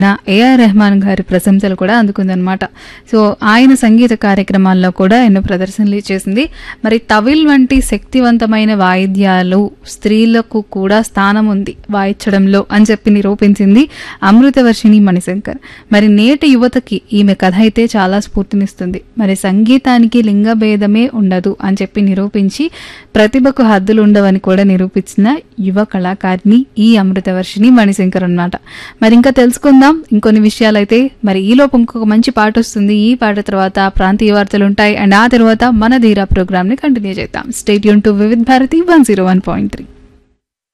నా ఏఆర్ రెహమాన్ గారి ప్రశంసలు కూడా అందుకుందనమాట సో ఆయన సంగీత కార్యక్రమాల్లో కూడా ఎన్నో ప్రదర్శనలు చేసింది మరి తవిల్ వంటి శక్తివంతమైన వాయిద్యాలు స్త్రీలకు కూడా స్థానం ఉంది వాయించడంలో అని చెప్పి నిరూపించింది అమృతవర్షిణి మణిశంకర్ మరి నేటి యువతకి ఈమె కథ అయితే చాలా స్ఫూర్తినిస్తుంది మరి సంగీతానికి లింగ భేదమే ఉండదు అని చెప్పి నిరూపించి ప్రతిభకు హద్దులు ఉండవని కూడా నిరూపించిన యువ కళాకారిణి ఈ అమృతవర్షిణి మణిశంకర్ అన్నమాట మరి ఇంకా తెలుసుకుందాం ఇంకొన్ని విషయాలైతే మరి ఈలోపు ఇంకొక మంచి పాట వస్తుంది ఈ పాట తర్వాత ప్రాంతీయ వార్తలు ఉంటాయి అండ్ ఆ తర్వాత మన ధీరా ప్రోగ్రామ్ ని కంటిన్యూ చేద్దాం స్టేట్ యూన్ to Vividh Bharati one zero one point three